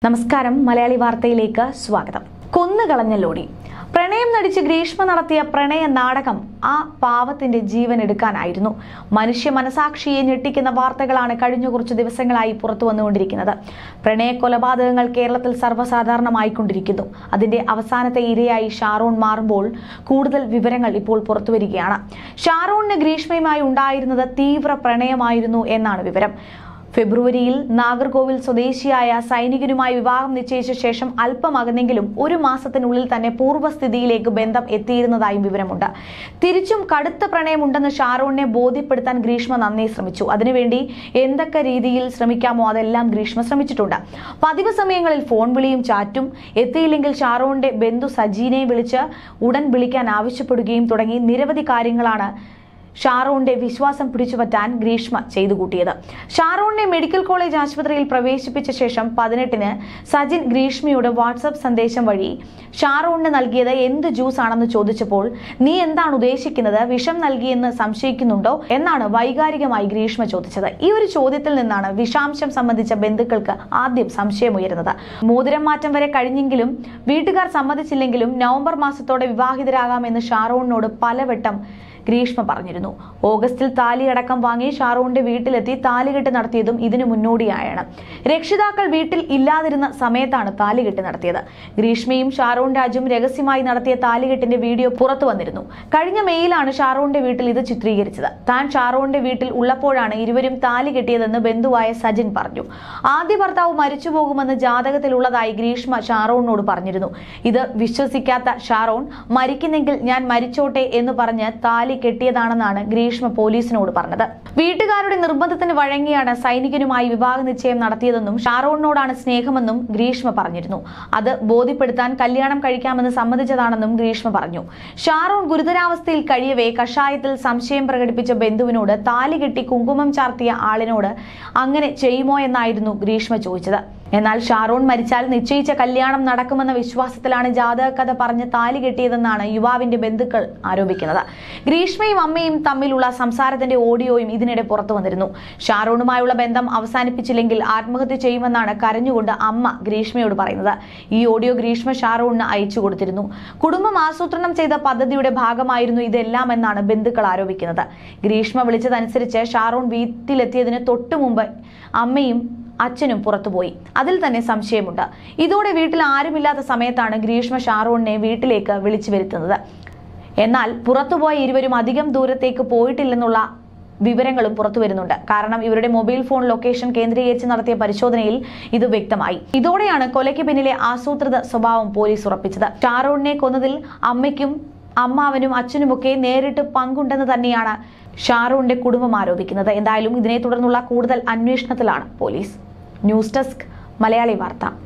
നമസ്കാരം മലയാളി വാർത്തയിലേക്ക് സ്വാഗതം കൊന്നുകളഞ്ഞ ലോണി പ്രണയം നടിച്ച് ഗ്രീഷ്മ നടത്തിയ പ്രണയ നാടകം ആ പാവത്തിന്റെ ജീവൻ എടുക്കാനായിരുന്നു മനുഷ്യ മനസാക്ഷിയെ ഞെട്ടിക്കുന്ന വാർത്തകളാണ് കഴിഞ്ഞ കുറച്ച് ദിവസങ്ങളായി പുറത്തു വന്നുകൊണ്ടിരിക്കുന്നത് പ്രണയ കൊലപാതകങ്ങൾ കേരളത്തിൽ സർവ്വസാധാരണമായിക്കൊണ്ടിരിക്കുന്നു അതിന്റെ അവസാനത്തെ ഇരയായി ഷാറോൺ മാറുമ്പോൾ കൂടുതൽ വിവരങ്ങൾ ഇപ്പോൾ പുറത്തുവരികയാണ് ഷാറോണിന് ഗ്രീഷ്മയുമായി ഉണ്ടായിരുന്നത് തീവ്ര പ്രണയമായിരുന്നു എന്നാണ് വിവരം ഫെബ്രുവരിയിൽ നാഗർകോവിൽ സ്വദേശിയായ സൈനികനുമായി വിവാഹം നിശ്ചയിച്ച ശേഷം അല്പം അകന്നെങ്കിലും ഒരു മാസത്തിനുള്ളിൽ തന്നെ പൂർവ്വസ്ഥിതിയിലേക്ക് ബന്ധം എത്തിയിരുന്നതായും വിവരമുണ്ട് തിരിച്ചും കടുത്ത പ്രണയമുണ്ടെന്ന് ഷാറൂണിനെ ബോധ്യപ്പെടുത്താൻ ഗ്രീഷ്മ നന്നേ ശ്രമിച്ചു അതിനുവേണ്ടി എന്തൊക്കെ രീതിയിൽ ശ്രമിക്കാമോ അതെല്ലാം ഗ്രീഷ്മ ശ്രമിച്ചിട്ടുണ്ട് പതിവ് സമയങ്ങളിൽ ഫോൺ വിളിയും ചാറ്റും എത്തിയില്ലെങ്കിൽ ഷാറൂണിന്റെ ബന്ധു സജീനെ വിളിച്ച് ഉടൻ വിളിക്കാൻ ആവശ്യപ്പെടുകയും തുടങ്ങി നിരവധി കാര്യങ്ങളാണ് ഷാറോണിന്റെ വിശ്വാസം പിടിച്ചുപറ്റാൻ ഗ്രീഷ്മ ചെയ്തു കൂട്ടിയത് ഷാറോണിനെ മെഡിക്കൽ കോളേജ് ആശുപത്രിയിൽ പ്രവേശിപ്പിച്ച ശേഷം പതിനെട്ടിന് സജിൻ ഗ്രീഷ്മയുടെ വാട്സപ്പ് സന്ദേശം വഴി ഷാറോണിന് നൽകിയത് എന്ത് ജ്യൂസ് ആണെന്ന് ചോദിച്ചപ്പോൾ നീ എന്താണ് ഉദ്ദേശിക്കുന്നത് വിഷം നൽകിയെന്ന് സംശയിക്കുന്നുണ്ടോ എന്നാണ് വൈകാരികമായി ഗ്രീഷ്മ ചോദിച്ചത് ഈ ഒരു ചോദ്യത്തിൽ നിന്നാണ് വിഷാംശം സംബന്ധിച്ച ബന്ധുക്കൾക്ക് ആദ്യം സംശയമുയരുന്നത് മോതിരം മാറ്റം വരെ കഴിഞ്ഞെങ്കിലും വീട്ടുകാർ സമ്മതിച്ചില്ലെങ്കിലും നവംബർ മാസത്തോടെ വിവാഹിതരാകാമെന്ന് ഷാറോണിനോട് പലവട്ടം ഗ്രീഷ്മ പറഞ്ഞിരുന്നു ഓഗസ്റ്റിൽ താലിയടക്കം വാങ്ങി ഷാറൂണിന്റെ വീട്ടിലെത്തി താലികെട്ട് നടത്തിയതും ഇതിനു മുന്നോടിയായാണ് രക്ഷിതാക്കൾ വീട്ടിൽ ഇല്ലാതിരുന്ന സമയത്താണ് താലികെട്ട് നടത്തിയത് ഗ്രീഷ്മയും ഷാറൂൺ രാജും രഹസ്യമായി നടത്തിയ താലികെട്ടിന്റെ വീഡിയോ പുറത്തു വന്നിരുന്നു കഴിഞ്ഞ മെയ്യിലാണ് ഷാറൂണിന്റെ വീട്ടിൽ ഇത് ചിത്രീകരിച്ചത് താൻ ഷാറൂണിന്റെ വീട്ടിൽ ഉള്ളപ്പോഴാണ് ഇരുവരും താലി കെട്ടിയതെന്ന് ബന്ധുവായ സജിൻ പറഞ്ഞു ആദ്യ ഭർത്താവ് മരിച്ചു പോകുമെന്ന് ജാതകത്തിലുള്ളതായി ഗ്രീഷ്മ ഷാറൂണിനോട് പറഞ്ഞിരുന്നു ഇത് വിശ്വസിക്കാത്ത ഷാറോൺ മരിക്കുന്നെങ്കിൽ ഞാൻ മരിച്ചോട്ടെ എന്ന് പറഞ്ഞ് താലി കെട്ടിയതാണെന്നാണ് ഗ്രീഷ്മ പോലീസിനോട് പറഞ്ഞത് വീട്ടുകാരുടെ നിർബന്ധത്തിന് വഴങ്ങിയാണ് സൈനികനുമായി വിവാഹ നിശ്ചയം നടത്തിയതെന്നും ഷാറോണിനോടാണ് സ്നേഹമെന്നും ഗ്രീഷ്മ പറഞ്ഞിരുന്നു അത് ബോധ്യപ്പെടുത്താൻ കല്യാണം കഴിക്കാമെന്ന് സമ്മതിച്ചതാണെന്നും ഗ്രീഷ്മ പറഞ്ഞു ഷാറോൺ ഗുരുതരാവസ്ഥയിൽ കഴിയവേ കഷായത്തിൽ സംശയം പ്രകടിപ്പിച്ച ബന്ധുവിനോട് താലി കെട്ടി കുങ്കുമം ചാർത്തിയ ആളിനോട് അങ്ങനെ ചെയ്യുമോ എന്നായിരുന്നു ഗ്രീഷ്മ ചോദിച്ചത് എന്നാൽ ഷാറൂൺ മരിച്ചാൽ നിശ്ചയിച്ച കല്യാണം നടക്കുമെന്ന വിശ്വാസത്തിലാണ് ജാതക കഥ പറഞ്ഞ് താലി കെട്ടിയതെന്നാണ് യുവാവിന്റെ ബന്ധുക്കൾ ആരോപിക്കുന്നത് ഗ്രീഷ്മയും അമ്മയും തമ്മിലുള്ള സംസാരത്തിന്റെ ഓഡിയോയും ഇതിനിടെ പുറത്തു വന്നിരുന്നു ഷാറൂണുമായുള്ള ബന്ധം അവസാനിപ്പിച്ചില്ലെങ്കിൽ ആത്മഹത്യ ചെയ്യുമെന്നാണ് കരഞ്ഞുകൊണ്ട് അമ്മ ഗ്രീഷ്മയോട് പറയുന്നത് ഈ ഓഡിയോ ഗ്രീഷ്മ ഷാറൂണിന് അയച്ചു കൊടുത്തിരുന്നു കുടുംബം ആസൂത്രണം ചെയ്ത പദ്ധതിയുടെ ഭാഗമായിരുന്നു ഇതെല്ലാം എന്നാണ് ബന്ധുക്കൾ ആരോപിക്കുന്നത് ഗ്രീഷ്മ വിളിച്ചതനുസരിച്ച് ഷാറൂൺ വീട്ടിലെത്തിയതിന് തൊട്ടു മുമ്പ് അമ്മയും അച്ഛനും പുറത്തുപോയി അതിൽ തന്നെ സംശയമുണ്ട് ഇതോടെ വീട്ടിൽ ആരുമില്ലാത്ത സമയത്താണ് ഗ്രീഷ്മ ഷാറൂണിനെ വീട്ടിലേക്ക് വിളിച്ചു വരുത്തുന്നത് എന്നാൽ പുറത്തുപോയ ഇരുവരും അധികം ദൂരത്തേക്ക് പോയിട്ടില്ലെന്നുള്ള വിവരങ്ങളും പുറത്തു വരുന്നുണ്ട് കാരണം ഇവരുടെ മൊബൈൽ ഫോൺ ലൊക്കേഷൻ കേന്ദ്രീകരിച്ച് നടത്തിയ പരിശോധനയിൽ ഇത് വ്യക്തമായി ഇതോടെയാണ് കൊലയ്ക്ക് പിന്നിലെ ആസൂത്രിത സ്വഭാവം പോലീസ് ഉറപ്പിച്ചത് ഷാറൂണിനെ കൊന്നതിൽ അമ്മയ്ക്കും അമ്മാവനും അച്ഛനുമൊക്കെ നേരിട്ട് പങ്കുണ്ടെന്ന് തന്നെയാണ് ഷാറൂണിന്റെ കുടുംബം ആരോപിക്കുന്നത് എന്തായാലും ഇതിനെ തുടർന്നുള്ള കൂടുതൽ അന്വേഷണത്തിലാണ് പോലീസ് ന്യൂസ് ഡെസ്ക് മലയാളി വാർത്ത